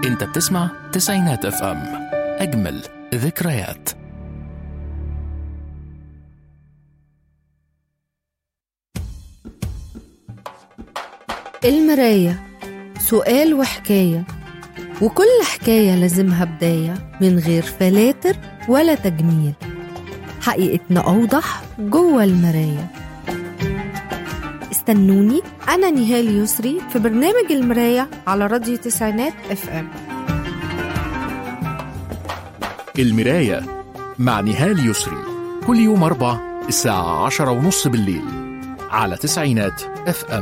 انت بتسمع تسعينات اف ام اجمل ذكريات المراية سؤال وحكاية وكل حكاية لازمها بداية من غير فلاتر ولا تجميل حقيقتنا أوضح جوه المراية استنوني أنا نهال يسري في برنامج المراية على راديو تسعينات اف ام المراية مع نهال يسري كل يوم أربع الساعة عشرة ونص بالليل على تسعينات اف ام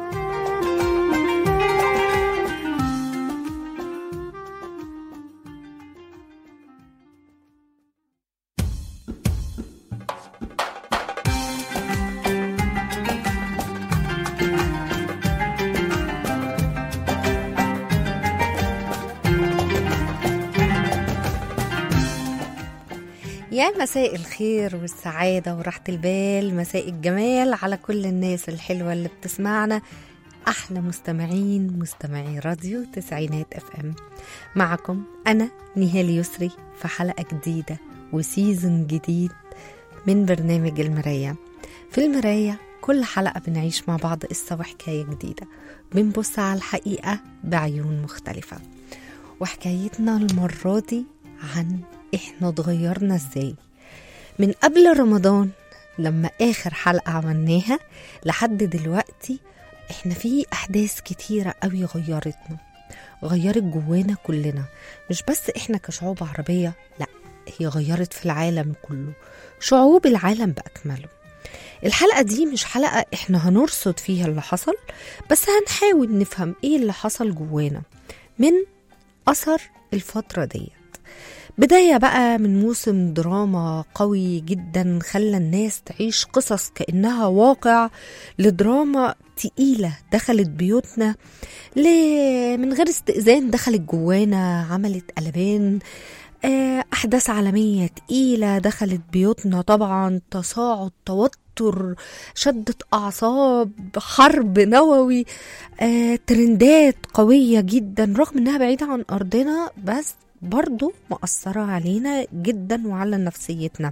يا مساء الخير والسعادة وراحة البال مساء الجمال على كل الناس الحلوة اللي بتسمعنا أحلى مستمعين مستمعي راديو تسعينات اف ام معكم أنا نهال يسري في حلقة جديدة وسيزن جديد من برنامج المراية في المراية كل حلقة بنعيش مع بعض قصة وحكاية جديدة بنبص على الحقيقة بعيون مختلفة وحكايتنا المرة دي عن احنا اتغيرنا ازاي من قبل رمضان لما اخر حلقة عملناها لحد دلوقتي احنا في احداث كتيرة قوي غيرتنا غيرت جوانا كلنا مش بس احنا كشعوب عربية لا هي غيرت في العالم كله شعوب العالم بأكمله الحلقة دي مش حلقة احنا هنرصد فيها اللي حصل بس هنحاول نفهم ايه اللي حصل جوانا من أثر الفترة ديت بداية بقى من موسم دراما قوي جدا خلى الناس تعيش قصص كأنها واقع لدراما تقيلة دخلت بيوتنا ل... من غير استئذان دخلت جوانا عملت قلبان آه، أحداث عالمية تقيلة دخلت بيوتنا طبعا تصاعد توتر شدة أعصاب حرب نووي آه، ترندات قوية جدا رغم إنها بعيدة عن أرضنا بس برضو مأثرة علينا جدا وعلى نفسيتنا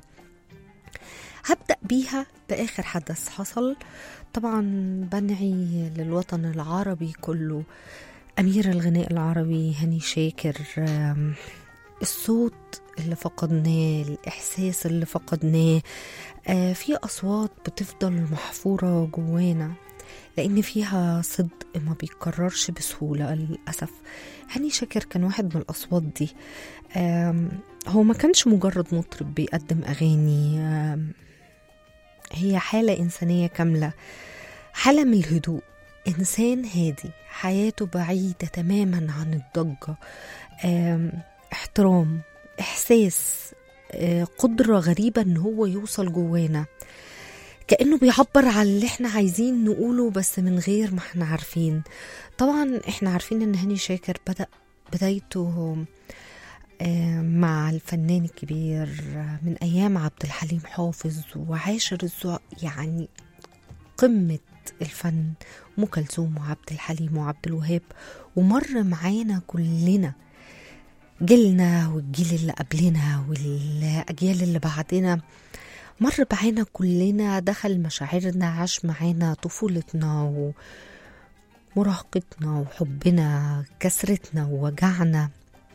هبدأ بيها بآخر حدث حصل طبعا بنعي للوطن العربي كله أمير الغناء العربي هاني شاكر آم، الصوت اللي فقدناه الإحساس اللي فقدناه آه، في أصوات بتفضل محفورة جوانا لأن فيها صدق ما بيتكررش بسهولة للأسف هاني شاكر كان واحد من الأصوات دي آم، هو ما كانش مجرد مطرب بيقدم أغاني آم، هي حالة إنسانية كاملة حالة من الهدوء إنسان هادي حياته بعيدة تماما عن الضجة آم، احترام إحساس آه، قدرة غريبة إن هو يوصل جوانا كأنه بيعبر عن اللي احنا عايزين نقوله بس من غير ما احنا عارفين طبعا احنا عارفين ان هاني شاكر بدأ بدايته آه، مع الفنان الكبير آه، من ايام عبد الحليم حافظ وعاشر الذوق يعني قمة الفن ام كلثوم وعبد الحليم وعبد الوهاب ومر معانا كلنا جيلنا والجيل اللي قبلنا والاجيال اللي بعدنا مر معانا كلنا دخل مشاعرنا عاش معانا طفولتنا ومراهقتنا وحبنا كسرتنا ووجعنا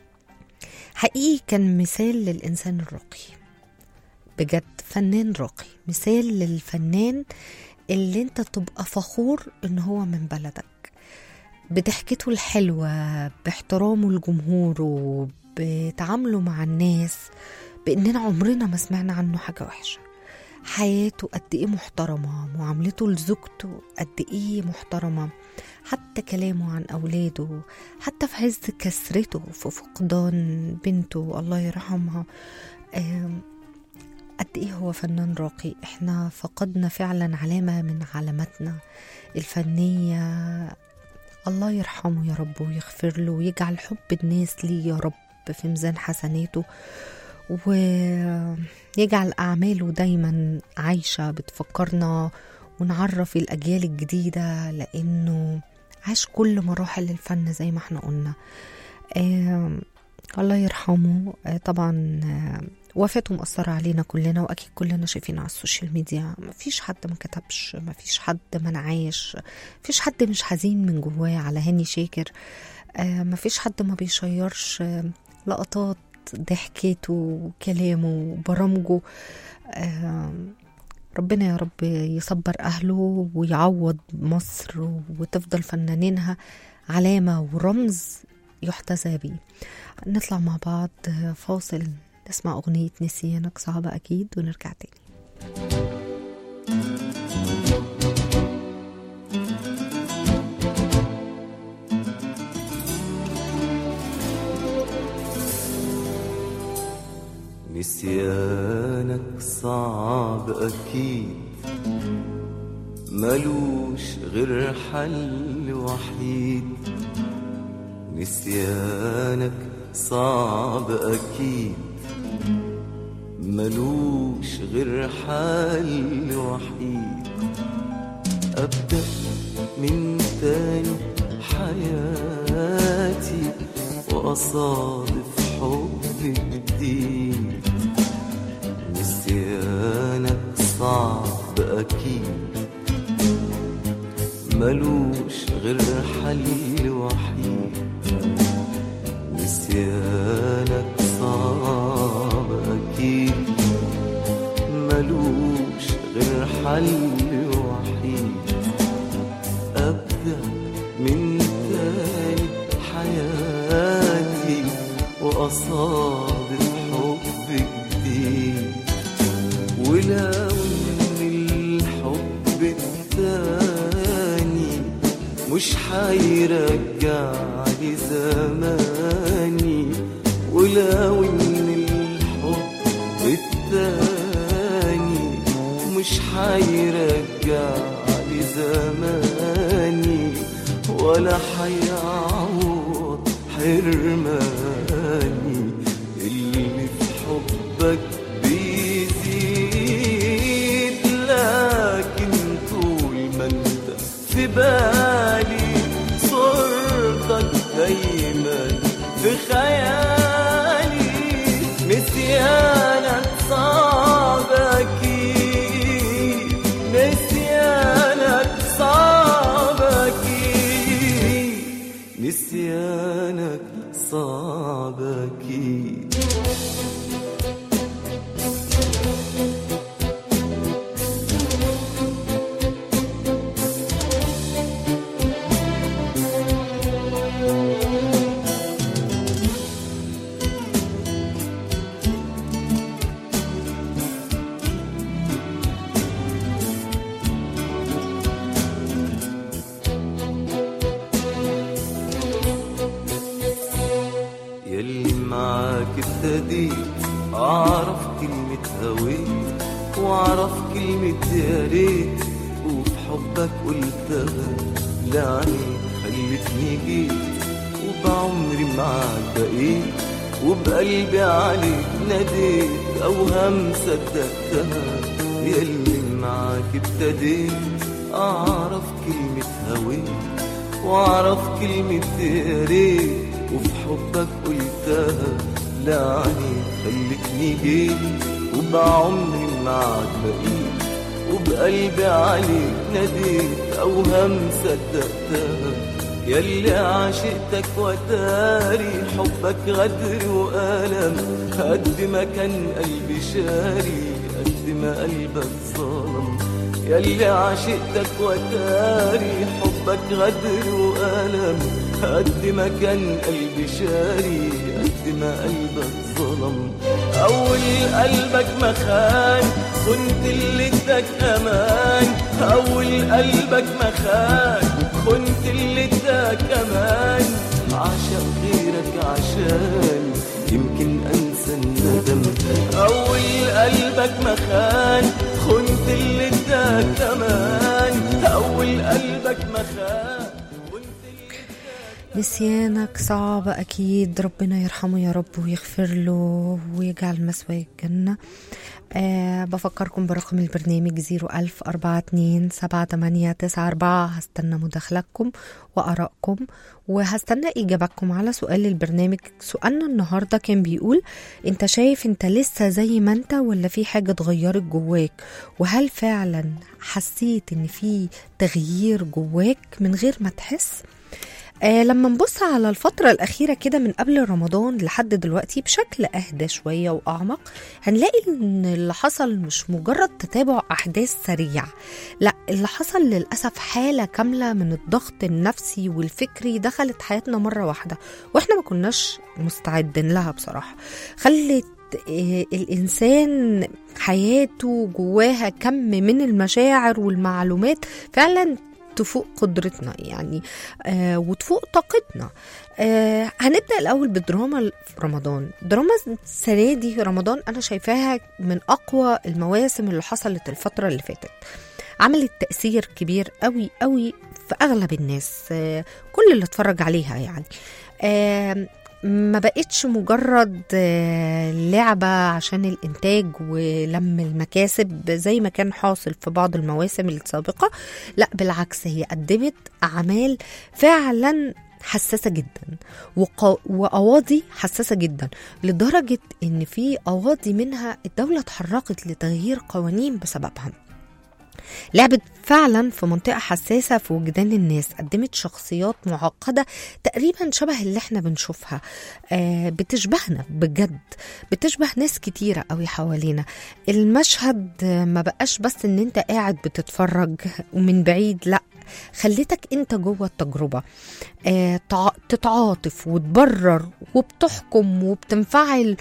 حقيقي كان مثال للإنسان الراقي بجد فنان راقي مثال للفنان اللي انت تبقى فخور ان هو من بلدك بضحكته الحلوة باحترامه لجمهوره بتعامله مع الناس باننا عمرنا ما سمعنا عنه حاجة وحشة حياته قد ايه محترمة معاملته لزوجته قد ايه محترمة حتى كلامه عن أولاده حتى في عز كسرته في فقدان بنته الله يرحمها آم، قد ايه هو فنان راقي احنا فقدنا فعلا علامة من علاماتنا الفنية الله يرحمه يا رب ويغفر له ويجعل حب الناس ليه يا رب في ميزان حسناته ويجعل أعماله دايما عايشة بتفكرنا ونعرف الأجيال الجديدة لأنه عاش كل مراحل الفن زي ما احنا قلنا آه الله يرحمه آه طبعا آه وفاته مأثرة علينا كلنا وأكيد كلنا شايفين على السوشيال ميديا مفيش حد ما كتبش مفيش حد ما نعايش مفيش حد مش حزين من جواه على هاني شاكر آه مفيش حد ما بيشيرش آه لقطات ضحكته وكلامه وبرامجه آه ربنا يا رب يصبر أهله ويعوض مصر وتفضل فنانينها علامة ورمز يحتذى بيه نطلع مع بعض فاصل نسمع أغنية نسيانك صعبة أكيد ونرجع تاني نسيانك صعب أكيد ملوش غير حل وحيد نسيانك صعب أكيد ملوش غير حل وحيد أبدأ من تاني حياتي وأصادف حب جديد نسيانك صعب أكيد ملوش غير حل وحيد نسيانك صعب أكيد ملوش غير حل وحيد أبدأ من تاني حياتي وأصادف حب جديد ولو إن الحب التاني مش حيرجع لي زماني ولو إن الحب التاني مش حيرجع لي زماني ولا حيعوض حرماني اللي في حبك بيزيد لكن طول ما انت في بالي صورتك دايما في خيالي نسيانك صعب اكيد نسيانك صعب اكيد نسيانك صعب اكيد يلي معاك ابتديت اعرف كلمة هويت واعرف كلمة يا ريت وفي حبك قلتها لعنيك خلتني جيت وبعمري معاك بقيت وبقلبي عليك ناديت اوهام صدقتها يلي معاك ابتديت اعرف كلمة هويت واعرف كلمة يا ريت وفي حبك قلتها لعني خلتني جيت وبعمري معاك بقيت وبقلبي عليك ناديت اوهام صدقتها يلي عشقتك وتاري حبك غدر وألم قد ما كان قلبي شاري قد ما قلبك ظلم يلي عشقتك وتاري حبك غدر وألم قد ما كان قلبي شاري قد ما قلبك ظلم أول قلبك ما خان كنت اللي اداك أمان أول قلبك ما خان كنت اللي اداك أمان عشق غيرك عشان يمكن أنسى الندم أول قلبك ما خان كنت اللي اداك أمان أول قلبك ما خان نسيانك صعب أكيد ربنا يرحمه يا رب ويغفر له ويجعل مسواه الجنة أه بفكركم برقم البرنامج 01000 42 7894 هستنى مداخلتكم وآرائكم وهستنى إجاباتكم على سؤال البرنامج سؤالنا النهاردة كان بيقول أنت شايف أنت لسه زي ما أنت ولا في حاجة اتغيرت جواك وهل فعلا حسيت أن في تغيير جواك من غير ما تحس؟ آه لما نبص على الفترة الأخيرة كده من قبل رمضان لحد دلوقتي بشكل أهدى شوية وأعمق هنلاقي إن اللي حصل مش مجرد تتابع أحداث سريع لا اللي حصل للأسف حالة كاملة من الضغط النفسي والفكري دخلت حياتنا مرة واحدة وإحنا ما كناش مستعدين لها بصراحة خلت آه، الإنسان حياته جواها كم من المشاعر والمعلومات فعلا تفوق قدرتنا يعني آه وتفوق طاقتنا آه هنبدا الاول بدراما في رمضان دراما السنه دي رمضان انا شايفاها من اقوى المواسم اللي حصلت الفتره اللي فاتت عملت تاثير كبير قوي قوي في اغلب الناس آه كل اللي اتفرج عليها يعني آه ما بقتش مجرد آه، لعبة عشان الإنتاج ولم المكاسب زي ما كان حاصل في بعض المواسم السابقة لا بالعكس هي قدمت أعمال فعلا حساسة جدا وقا- وقواضي حساسة جدا لدرجة إن في قواضي منها الدولة اتحركت لتغيير قوانين بسببها لعبت فعلا في منطقة حساسة في وجدان الناس قدمت شخصيات معقدة تقريبا شبه اللي احنا بنشوفها آه بتشبهنا بجد بتشبه ناس كتيرة قوي حوالينا المشهد آه، ما بقاش بس ان انت قاعد بتتفرج ومن بعيد لا خليتك انت جوه التجربة آه تع- تتعاطف وتبرر وبتحكم وبتنفعل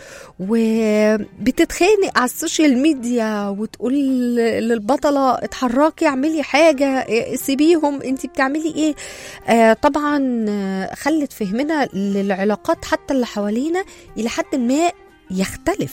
وبتتخانق على السوشيال ميديا وتقول للبطلة اتحركي اعملي حاجة آه، سيبيهم انت بتعملي ايه آه طبعا آه، خلت فهمنا للعلاقات حتى اللي حوالينا الى حد ما يختلف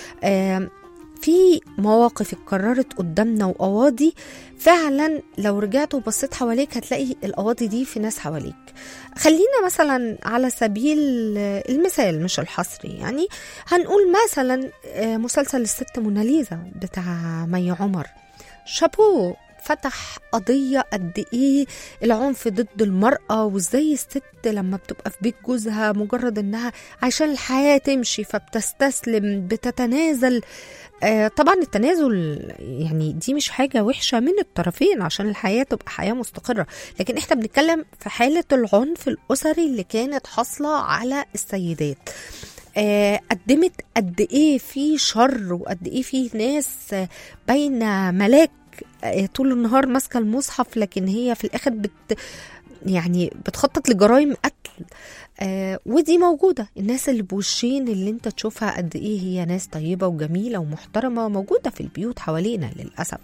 آه في مواقف اتكررت قدامنا وقواضي فعلا لو رجعت وبصيت حواليك هتلاقي القواضي دي في ناس حواليك خلينا مثلا على سبيل المثال مش الحصري يعني هنقول مثلا آه، مسلسل الست موناليزا بتاع مي عمر شابو فتح قضية قد إيه العنف ضد المرأة وإزاي الست لما بتبقى في بيت جوزها مجرد إنها عشان الحياة تمشي فبتستسلم بتتنازل آه طبعا التنازل يعني دي مش حاجة وحشة من الطرفين عشان الحياة تبقى حياة مستقرة لكن احنا بنتكلم في حالة العنف الأسري اللي كانت حاصلة على السيدات آه، قدمت قد ايه في شر وقد ايه في ناس آه، باينه ملاك آه، طول النهار ماسكه المصحف لكن هي في الاخر بت يعني بتخطط لجرائم قتل آه ودي موجوده الناس اللي بوشين اللي انت تشوفها قد ايه هي ناس طيبه وجميله ومحترمه موجوده في البيوت حوالينا للاسف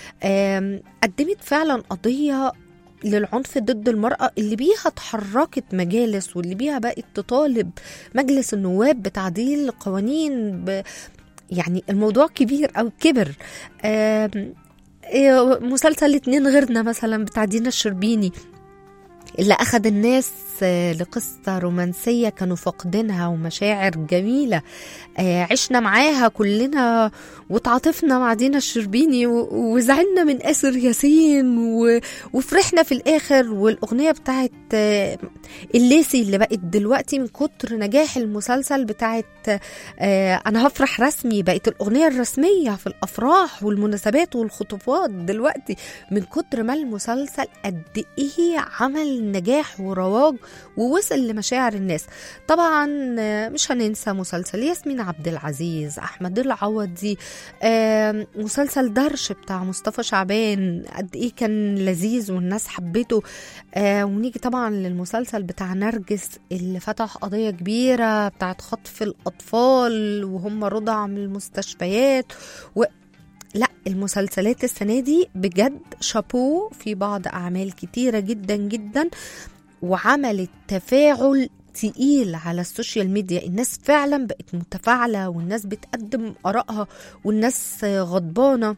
آم، قدمت فعلا قضيه للعنف ضد المرأة اللي بيها اتحركت مجالس واللي بيها بقت تطالب مجلس النواب بتعديل قوانين ب... يعني الموضوع كبير أو كبر آم، إيه، مسلسل اتنين غيرنا مثلا بتاع دينا الشربيني اللي أخد الناس آه، لقصة رومانسية كانوا فاقدينها ومشاعر جميلة آه، عشنا معاها كلنا وتعاطفنا مع دينا الشربيني و- وزعلنا من آسر ياسين و... وفرحنا في الآخر والأغنية بتاعت آه، الليسي اللي بقت دلوقتي من كتر نجاح المسلسل بتاعت آه، أنا هفرح رسمي بقت الأغنية الرسمية في الأفراح والمناسبات والخطوبات دلوقتي من كتر ما المسلسل قد إيه عمل نجاح ورواج ووصل لمشاعر الناس طبعا آه، مش هننسى مسلسل ياسمين عبد العزيز أحمد العوضي آم، مسلسل درش بتاع مصطفى شعبان قد ايه كان لذيذ والناس حبته آه ونيجي طبعا للمسلسل بتاع نرجس اللي فتح قضية كبيرة بتاعت خطف الأطفال وهم رضع من المستشفيات و... لا المسلسلات السنة دي بجد شابو في بعض أعمال كتيرة جدا جدا وعملت تفاعل تقيل على السوشيال ميديا الناس فعلا بقت متفاعلة والناس بتقدم آرائها والناس آه، غضبانة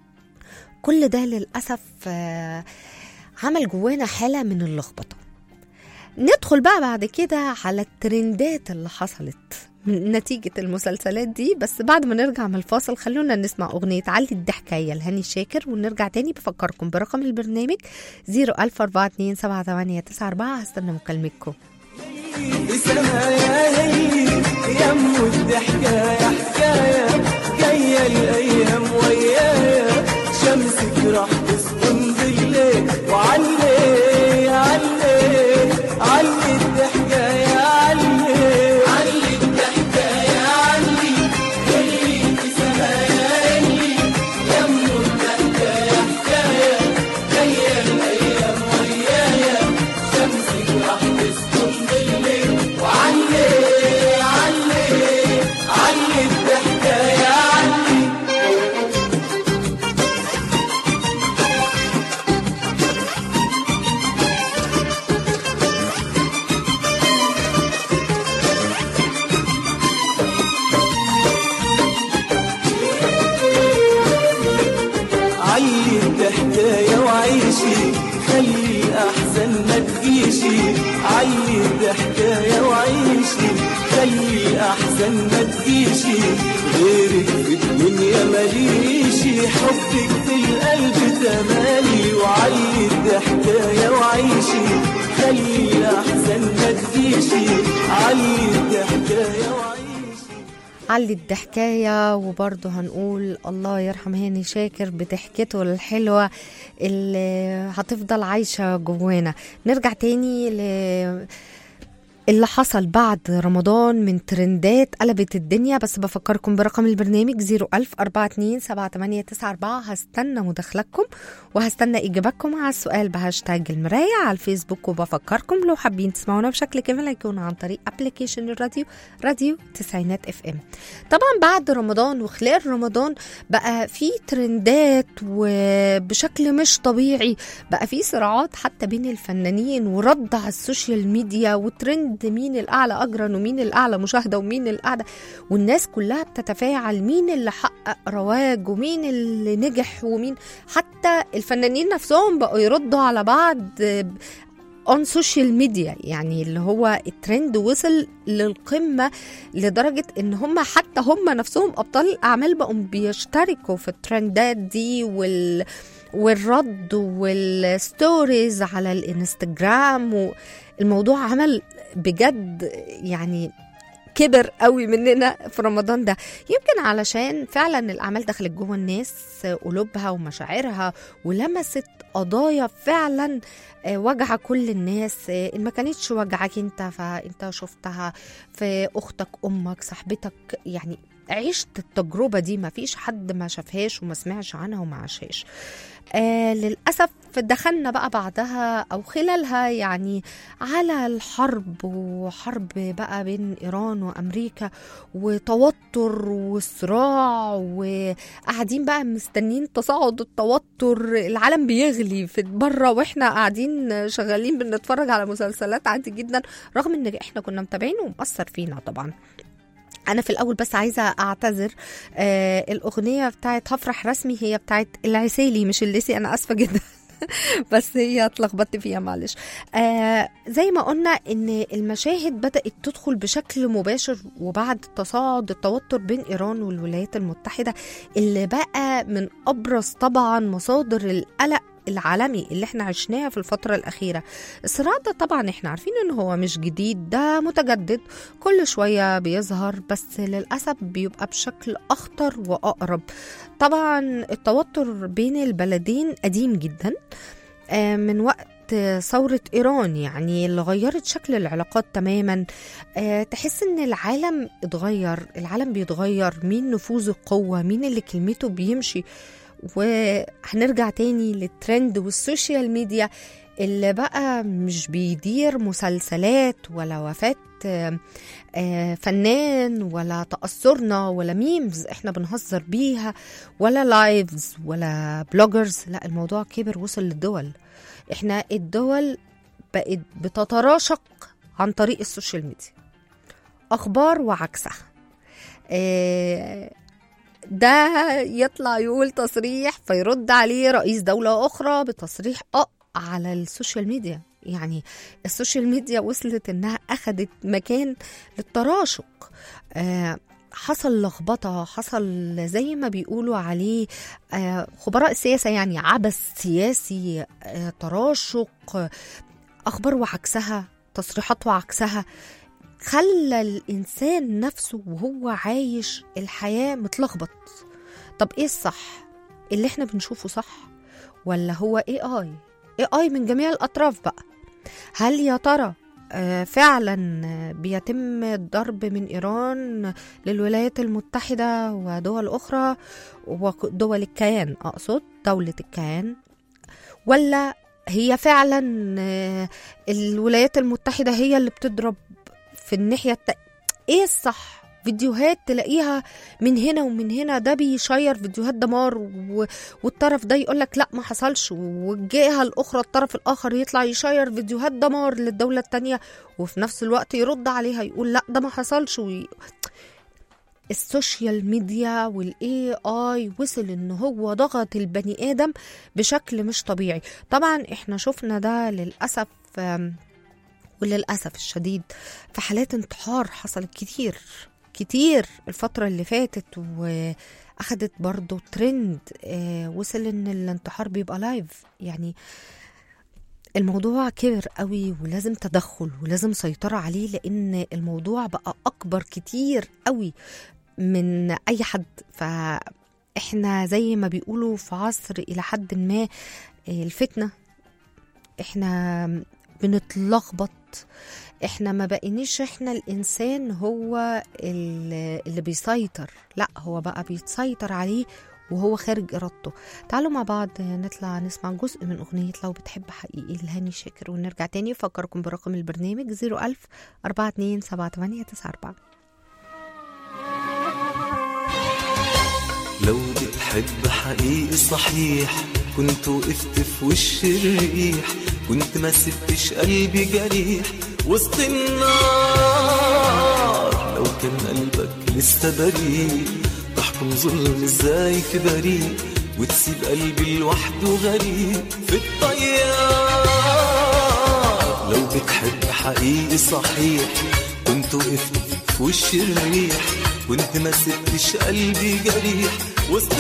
كل ده للأسف آه، عمل جوانا حالة من اللخبطة ندخل بقى بعد كده على الترندات اللي حصلت من نتيجة المسلسلات دي بس بعد ما نرجع من الفاصل خلونا نسمع أغنية علي الضحكاية لهاني شاكر ونرجع تاني بفكركم برقم البرنامج 004278994 هستنى مكالمتكم بسمايا هي يم الضحكة يا حكاية جاية الأيام ويايا شمسك راح تسكن بالليل وعلي علي علي الضحكة يا علي علي الضحكة يا علي هي بسمايا هي يم الضحكة يا حكاية جاية الأيام ويايا شمسك راح تسكن بالليل وعلي علي علي الضحكة يا علي علي الضحكاية وعيشي خلي الأحزان ما تجيشي علي الضحكاية وعيشي خلي الأحزان ما تجيشي غيرك في الدنيا ماليشي حبك في القلب تمالي وعلي الضحكاية وعيشي خلي الأحزان ما تجيشي علي الضحكاية وعيشي علي الضحكاية وبرضه هنقول الله يرحم هاني شاكر بضحكته الحلوة اللي هتفضل عايشة جوانا نرجع تاني ل اللي حصل بعد رمضان من ترندات قلبت الدنيا بس بفكركم برقم البرنامج 010427894 هستنى مداخلتكم وهستنى إجاباتكم على السؤال بهاشتاج المراية على الفيسبوك وبفكركم لو حابين تسمعونا بشكل كامل هيكون عن طريق ابلكيشن الراديو راديو تسعينات اف ام طبعا بعد رمضان وخلال رمضان بقى في ترندات وبشكل مش طبيعي بقى في صراعات حتى بين الفنانين ورد على السوشيال ميديا وترند مين الاعلى اجرا ومين الاعلى مشاهده ومين الاعلى والناس كلها بتتفاعل مين اللي حقق رواج ومين اللي نجح ومين حتى الفنانين نفسهم بقوا يردوا على بعض اون سوشيال ميديا يعني اللي هو الترند وصل للقمه لدرجه ان هم حتى هم نفسهم ابطال الاعمال بقوا بيشتركوا في الترندات دي وال والرد والستوريز على الانستجرام والموضوع عمل بجد يعني كبر قوي مننا في رمضان ده يمكن علشان فعلا الاعمال دخلت جوه الناس قلوبها ومشاعرها ولمست قضايا فعلا وجع كل الناس ان ما كانتش وجعك انت فانت شفتها في اختك امك صاحبتك يعني عشت التجربه دي ما فيش حد ما شافهاش وما سمعش عنها وما عاشهاش آه للأسف دخلنا بقى بعدها أو خلالها يعني على الحرب وحرب بقى بين إيران وأمريكا وتوتر وصراع وقاعدين بقى مستنيين تصاعد التوتر العالم بيغلي في بره واحنا قاعدين شغالين بنتفرج على مسلسلات عادي جدا رغم ان احنا كنا متابعين ومأثر فينا طبعا انا في الاول بس عايزه اعتذر آه الاغنيه بتاعت هفرح رسمي هي بتاعت العسيلي مش الليسي انا اسفه جدا بس هي اتلخبطت فيها معلش آه زي ما قلنا ان المشاهد بدات تدخل بشكل مباشر وبعد تصاعد التوتر بين ايران والولايات المتحده اللي بقى من ابرز طبعا مصادر القلق العالمي اللي احنا عشناها في الفترة الأخيرة الصراع ده طبعا احنا عارفين ان هو مش جديد ده متجدد كل شوية بيظهر بس للأسف بيبقى بشكل أخطر وأقرب طبعا التوتر بين البلدين قديم جدا من وقت ثورة إيران يعني اللي غيرت شكل العلاقات تماما أه تحس إن العالم اتغير العالم بيتغير مين نفوذه قوة مين اللي كلمته بيمشي وهنرجع تاني للترند والسوشيال ميديا اللي بقى مش بيدير مسلسلات ولا وفاة فنان ولا تأثرنا ولا ميمز احنا بنهزر بيها ولا لايفز ولا بلوجرز لا الموضوع كبر وصل للدول احنا الدول بقت بتتراشق عن طريق السوشيال ميديا اخبار وعكسها ده يطلع يقول تصريح فيرد عليه رئيس دولة أخرى بتصريح أه على السوشيال ميديا يعني السوشيال ميديا وصلت انها اخذت مكان للتراشق آه حصل لخبطة حصل زي ما بيقولوا عليه آه خبراء السياسة يعني عبث سياسي آه تراشق آه أخبار وعكسها تصريحات وعكسها خلى الإنسان نفسه وهو عايش الحياة متلخبط طب إيه الصح؟ اللي إحنا بنشوفه صح؟ ولا هو اي اي اي اي من جميع الاطراف بقى هل يا ترى آه، فعلا آه، بيتم الضرب من ايران للولايات المتحده ودول اخرى ودول الكيان اقصد دوله الكيان ولا هي فعلا آه، الولايات المتحده هي اللي بتضرب في الناحيه الت... ايه الصح فيديوهات تلاقيها من هنا ومن هنا ده بيشير فيديوهات دمار و... والطرف ده يقول لك لا ما حصلش والجهه الاخرى الطرف الاخر يطلع يشير فيديوهات دمار للدوله التانية وفي نفس الوقت يرد عليها يقول لا ده ما حصلش وي... السوشيال ميديا والاي اي وصل ان هو ضغط البني ادم بشكل مش طبيعي طبعا احنا شفنا ده للاسف آم، وللاسف الشديد في حالات انتحار حصلت كتير كتير الفترة اللي فاتت وأخدت برضو ترند آه، وصل إن الانتحار بيبقى لايف يعني الموضوع كبر قوي ولازم تدخل ولازم سيطرة عليه لأن الموضوع بقى أكبر كتير قوي من أي حد فإحنا زي ما بيقولوا في عصر إلى حد ما آه، الفتنة إحنا بنتلخبط احنا ما بقينيش احنا الانسان هو ال- اللي بيسيطر لا هو بقى بيتسيطر عليه وهو خارج ارادته تعالوا مع بعض نطلع نسمع جزء من اغنيه لو بتحب حقيقي لهاني شاكر ونرجع تاني افكركم برقم البرنامج 01000 427894 لو بتحب حقيقي صحيح كنت وقفت في وش الريح كنت ما سبتش قلبي جريح وسط النار لو كان قلبك لسه بريء تحكم ظلم ازاي في بريء وتسيب قلبي لوحده غريب في الطيار لو بتحب حقيقي صحيح كنت وقفت في وش الريح كنت ما سبتش قلبي جريح وسط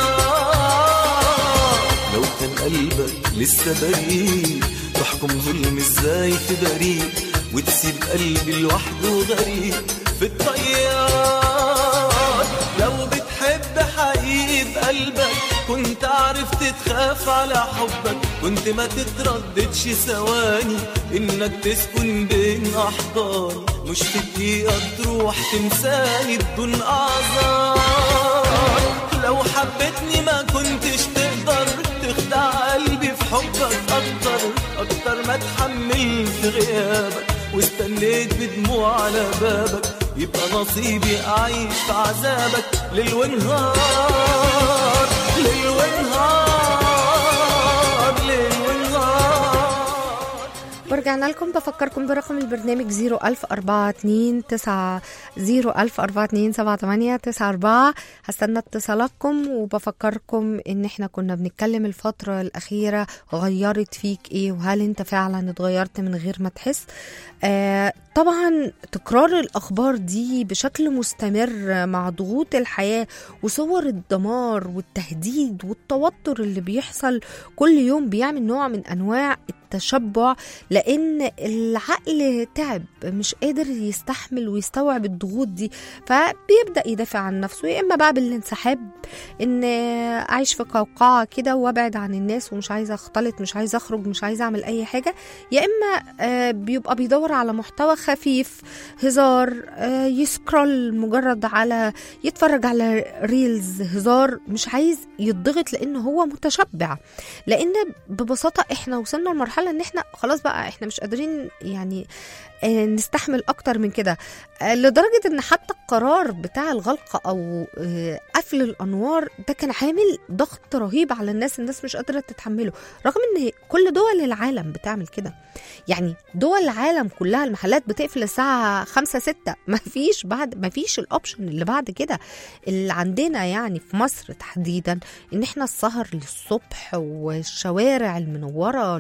النار لو كان قلبك لسه بريء تحكم ظلم ازاي في بريء وتسيب قلبي لوحده غريب في الطيار لو بتحب حقيقي بقلبك كنت عرفت تخاف على حبك كنت ما تترددش ثواني انك تسكن بين احضاني مش في دقيقة تروح تنساني بدون اعذار لو حبيتني ما كنتش تقدر تخدع قلبي في حبك اكتر اكتر ما اتحملت غيابك واستنيت بدموع على بابك يبقى نصيبي اعيش في عذابك ليل ونهار ليل ونهار ليل ونهار ورجعنا لكم بفكركم برقم البرنامج 01042 هستنى اتصالاتكم وبفكركم ان احنا كنا بنتكلم الفترة الأخيرة غيرت فيك ايه وهل انت فعلا اتغيرت من غير ما تحس آه طبعا تكرار الأخبار دي بشكل مستمر مع ضغوط الحياة وصور الدمار والتهديد والتوتر اللي بيحصل كل يوم بيعمل نوع من أنواع التشبع لان العقل تعب مش قادر يستحمل ويستوعب الضغوط دي فبيبدا يدافع عن نفسه يا اما بقى بالانسحاب ان اعيش في قوقعه كده وابعد عن الناس ومش عايزه اختلط مش عايزه اخرج مش عايزه اعمل اي حاجه يا اما آه، بيبقى بيدور على محتوى خفيف هزار آه، يسكرول مجرد على يتفرج على ريلز هزار مش عايز يضغط لان هو متشبع لان ببساطه احنا وصلنا لمرحله ان احنا خلاص بقى احنا مش قادرين يعني آه، نستحمل اكتر من كده آه، لدرجه ان حتى القرار بتاع الغلق او آه، قفل الانوار ده كان عامل ضغط رهيب على الناس الناس مش قادره تتحمله رغم ان كل دول العالم بتعمل كده يعني دول العالم كلها المحلات بتقفل الساعه 5 6 ما فيش بعد ما فيش الاوبشن اللي بعد كده اللي عندنا يعني في مصر تحديدا ان احنا السهر للصبح والشوارع المنوره للصبح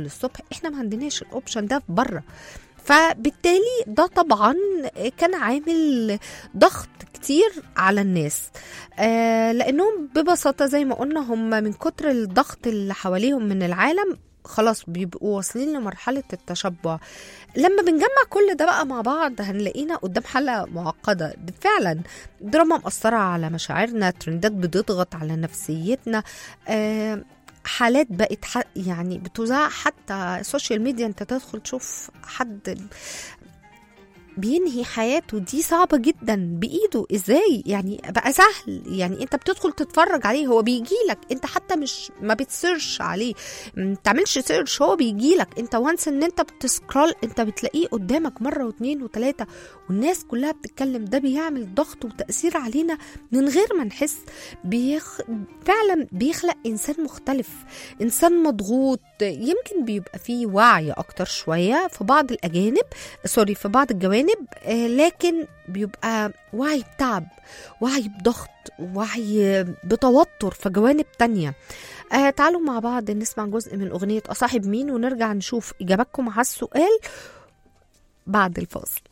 احنا ما عندناش الاوبشن ده بره فبالتالي ده طبعا كان عامل ضغط كتير على الناس آه لانهم ببساطه زي ما قلنا هم من كتر الضغط اللي حواليهم من العالم خلاص بيبقوا واصلين لمرحلة التشبع لما بنجمع كل ده بقى مع بعض هنلاقينا قدام حلقة معقدة فعلا دراما مأثرة على مشاعرنا ترندات بتضغط على نفسيتنا آه حالات بقت ح... يعني بتذاع حتى السوشيال ميديا انت تدخل تشوف حد بينهي حياته دي صعبة جدا بإيده ازاي يعني بقى سهل يعني انت بتدخل تتفرج عليه هو بيجي لك انت حتى مش ما بتسيرش عليه ما تعملش سيرش هو بيجي لك انت وانس ان انت بتسكرول انت بتلاقيه قدامك مرة واثنين وثلاثة والناس كلها بتتكلم ده بيعمل ضغط وتأثير علينا من غير ما نحس بيخ... فعلا بيخلق انسان مختلف انسان مضغوط يمكن بيبقى فيه وعي اكتر شوية في بعض الاجانب سوري في بعض الجوانب آه، لكن بيبقى وعي بتعب وعي بضغط وعي بتوتر في جوانب تانية آه تعالوا مع بعض نسمع جزء من أغنية أصاحب مين ونرجع نشوف إجاباتكم على السؤال بعد الفاصل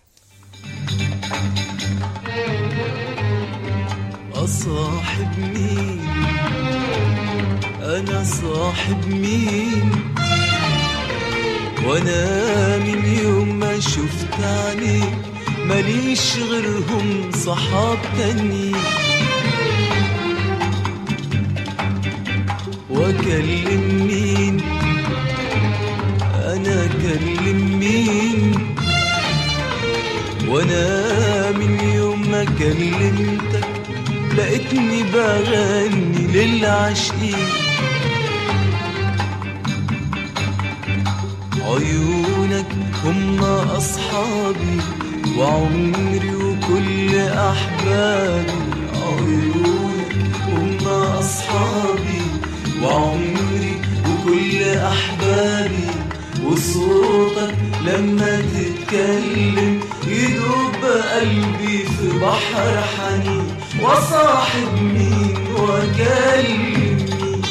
أصاحب مين أنا صاحب مين وأنا من يوم ما شفت عليك ماليش غيرهم صحاب تانيين وأكلم مين أنا أكلم مين وانا من يوم ما كلمتك لقيتني بغني للعاشقين عيونك هم اصحابي وعمري وكل احبابي عيونك هم اصحابي وعمري وكل احبابي وصوتك لما تتكلم يدوب قلبي في بحر حنين وصاحب مين واكلم مين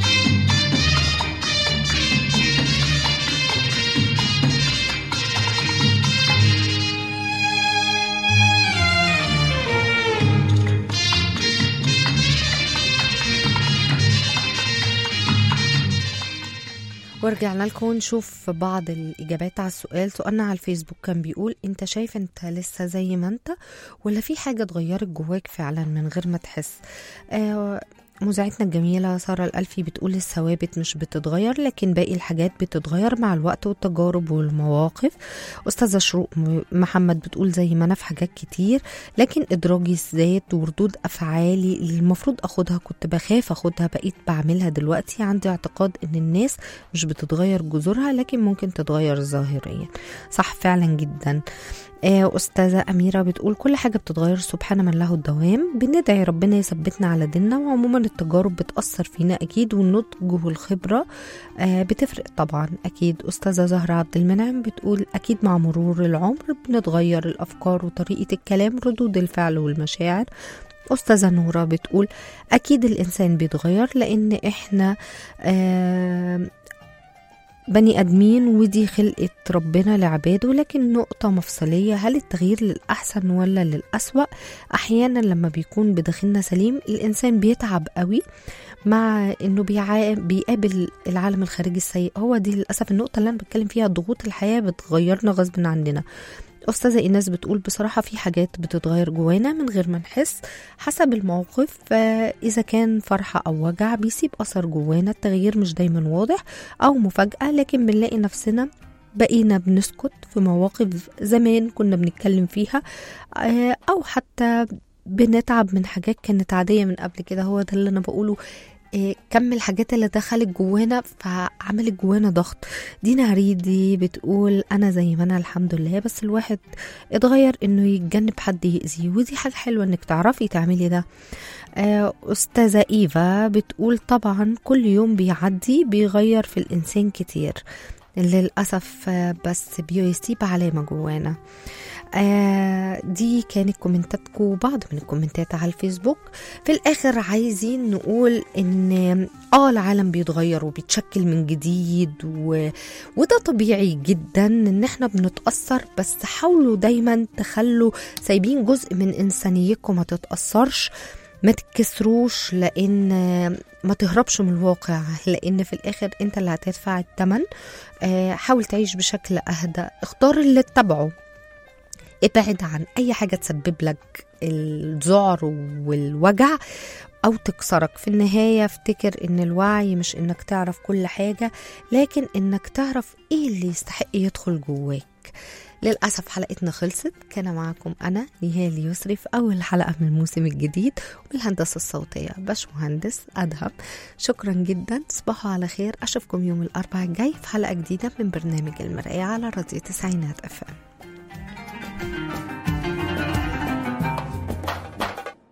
ورجعنا لكم نشوف بعض الإجابات على السؤال سؤالنا على الفيسبوك كان بيقول أنت شايف أنت لسه زي ما أنت ولا في حاجة اتغيرت جواك فعلا من غير ما تحس آه مذيعتنا الجميلة سارة الألفي بتقول الثوابت مش بتتغير لكن باقي الحاجات بتتغير مع الوقت والتجارب والمواقف أستاذة شروق م- محمد بتقول زي ما أنا في حاجات كتير لكن إدراجي الذات وردود أفعالي اللي المفروض أخدها كنت بخاف أخدها بقيت بعملها دلوقتي عندي اعتقاد إن الناس مش بتتغير جذورها لكن ممكن تتغير ظاهريا صح فعلا جدا آه، أستاذة أميرة بتقول كل حاجة بتتغير سبحان من له الدوام بندعي ربنا يثبتنا على ديننا وعموما التجارب بتأثر فينا أكيد والنضج والخبرة آه، بتفرق طبعا أكيد أستاذة زهرة عبد المنعم بتقول أكيد مع مرور العمر بنتغير الأفكار وطريقة الكلام ردود الفعل والمشاعر أستاذة نورة بتقول أكيد الإنسان بيتغير لأن إحنا آه بني ادمين ودي خلقه ربنا لعباده لكن نقطه مفصليه هل التغيير للاحسن ولا للاسوا احيانا لما بيكون بداخلنا سليم الانسان بيتعب قوي مع انه بيعا... بيقابل العالم الخارجي السيء هو دي للاسف النقطه اللي انا بتكلم فيها ضغوط الحياه بتغيرنا غصب عننا أستاذة إيناس بتقول بصراحة في حاجات بتتغير جوانا من غير ما نحس حسب الموقف آه، إذا كان فرحة أو وجع بيسيب أثر جوانا التغيير مش دايما واضح أو مفاجأة لكن بنلاقي نفسنا بقينا بنسكت في مواقف زمان كنا بنتكلم فيها آه، أو حتى بنتعب من حاجات كانت عادية من قبل كده هو ده اللي أنا بقوله آه، كم الحاجات اللي دخلت جوانا فعملت جوانا ضغط دينا هريدي بتقول انا زي ما انا الحمد لله بس الواحد اتغير انه يتجنب حد يأذيه ودي حاجة حلوة انك تعرفي تعملي ده آه، أستاذة إيفا بتقول طبعا كل يوم بيعدي بيغير في الإنسان كتير للأسف آه، بس بيسيب علامة جوانا آه دي كانت كومنتاتكم بعض من الكومنتات على الفيسبوك في الاخر عايزين نقول ان اه العالم بيتغير وبيتشكل من جديد و... وده طبيعي جدا ان احنا بنتاثر بس حاولوا دايما تخلوا سايبين جزء من انسانيتكم ما تتاثرش ما تتكسروش لان ما تهربش من الواقع لان في الاخر انت اللي هتدفع الثمن آه، حاول تعيش بشكل اهدى اختار اللي تتبعه ابعد عن اي حاجه تسبب لك الذعر والوجع او تكسرك في النهايه افتكر ان الوعي مش انك تعرف كل حاجه لكن انك تعرف ايه اللي يستحق يدخل جواك للأسف حلقتنا خلصت كان معكم أنا نهال يسري في أول حلقة من الموسم الجديد والهندسة الصوتية باش مهندس أدهم شكرا جدا تصبحوا على خير أشوفكم يوم الأربعاء الجاي في حلقة جديدة من برنامج المرأة على راديو تسعينات أف أم